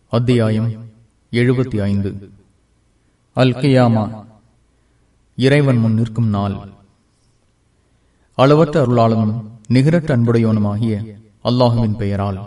அத்தியாயம் எழுபத்தி ஐந்து அல் கியாமா இறைவன் முன் நிற்கும் நாள் அளவற்ற அருளாளனும் நிகரற்ற அன்புடையவனுமாகிய அல்லாஹுவின் பெயரால்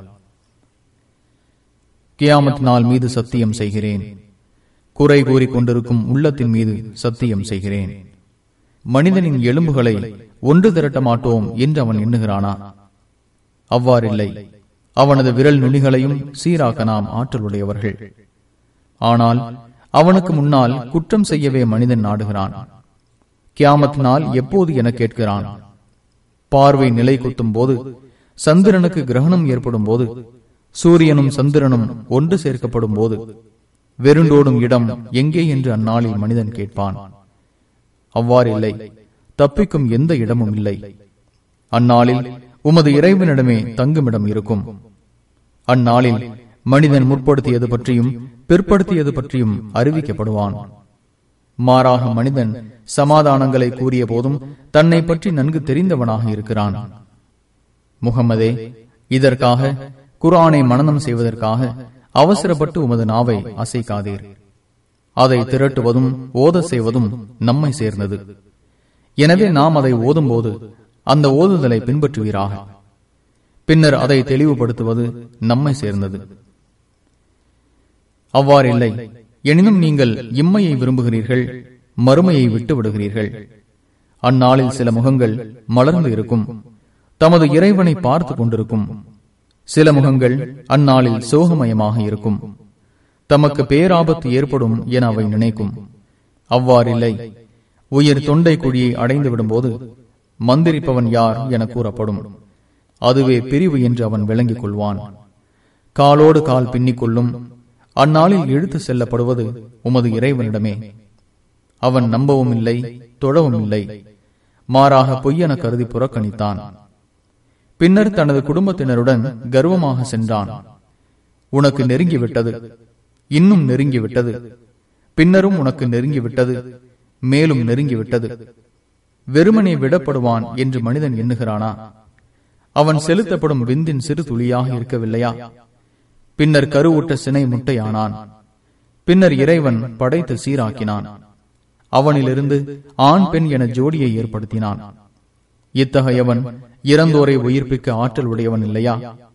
கியாமத் நாள் மீது சத்தியம் செய்கிறேன் குறை கூறிக் கொண்டிருக்கும் உள்ளத்தின் மீது சத்தியம் செய்கிறேன் மனிதனின் எலும்புகளை ஒன்று திரட்ட மாட்டோம் என்று அவன் எண்ணுகிறானா அவ்வாறில்லை அவனது விரல் நுனிகளையும் சீராக்க நாம் ஆற்றலுடையவர்கள் ஆனால் அவனுக்கு முன்னால் குற்றம் செய்யவே மனிதன் நாடுகிறான் கியாமத் நாள் எப்போது என கேட்கிறான் பார்வை நிலை குத்தும் போது சந்திரனுக்கு கிரகணம் ஏற்படும் போது சூரியனும் சந்திரனும் ஒன்று சேர்க்கப்படும் போது வெருண்டோடும் இடம் எங்கே என்று அந்நாளில் மனிதன் கேட்பான் அவ்வாறில்லை தப்பிக்கும் எந்த இடமும் இல்லை அந்நாளில் உமது இறைவனிடமே தங்குமிடம் இருக்கும் அந்நாளில் மனிதன் முற்படுத்தியது பற்றியும் பிற்படுத்தியது பற்றியும் அறிவிக்கப்படுவான் மாறாக மனிதன் சமாதானங்களை கூறிய போதும் தன்னை பற்றி நன்கு தெரிந்தவனாக இருக்கிறான் முகமதே இதற்காக குரானை மனநம் செய்வதற்காக அவசரப்பட்டு உமது நாவை அசைக்காதீர் அதை திரட்டுவதும் ஓத செய்வதும் நம்மை சேர்ந்தது எனவே நாம் அதை ஓதும் போது அந்த ஓதுதலை பின்பற்றுவீராக பின்னர் அதை தெளிவுபடுத்துவது நம்மை சேர்ந்தது அவ்வாறில்லை எனினும் நீங்கள் இம்மையை விரும்புகிறீர்கள் மறுமையை விட்டு விடுகிறீர்கள் அந்நாளில் சில முகங்கள் மலர்ந்து இருக்கும் தமது இறைவனை பார்த்து கொண்டிருக்கும் சில முகங்கள் அந்நாளில் சோகமயமாக இருக்கும் தமக்கு பேராபத்து ஏற்படும் என அவை நினைக்கும் அவ்வாறில்லை உயிர் தொண்டை குழியை அடைந்து விடும்போது மந்திரிப்பவன் யார் என கூறப்படும் அதுவே பிரிவு என்று அவன் விளங்கிக் கொள்வான் காலோடு கால் பின்னிக் கொள்ளும் அந்நாளில் இழுத்து செல்லப்படுவது உமது இறைவனிடமே அவன் நம்பவும் இல்லை தொழவும் இல்லை மாறாக பொய்யென கருதி புறக்கணித்தான் பின்னர் தனது குடும்பத்தினருடன் கர்வமாக சென்றான் உனக்கு நெருங்கிவிட்டது இன்னும் நெருங்கிவிட்டது பின்னரும் உனக்கு நெருங்கிவிட்டது மேலும் நெருங்கிவிட்டது வெறுமனே விடப்படுவான் என்று மனிதன் எண்ணுகிறானா அவன் செலுத்தப்படும் விந்தின் சிறு துளியாக இருக்கவில்லையா பின்னர் கருவூட்ட சினை முட்டையானான் பின்னர் இறைவன் படைத்து சீராக்கினான் அவனிலிருந்து ஆண் பெண் என ஜோடியை ஏற்படுத்தினான் இத்தகையவன் இறந்தோரை உயிர்ப்பிக்க ஆற்றல் உடையவன் இல்லையா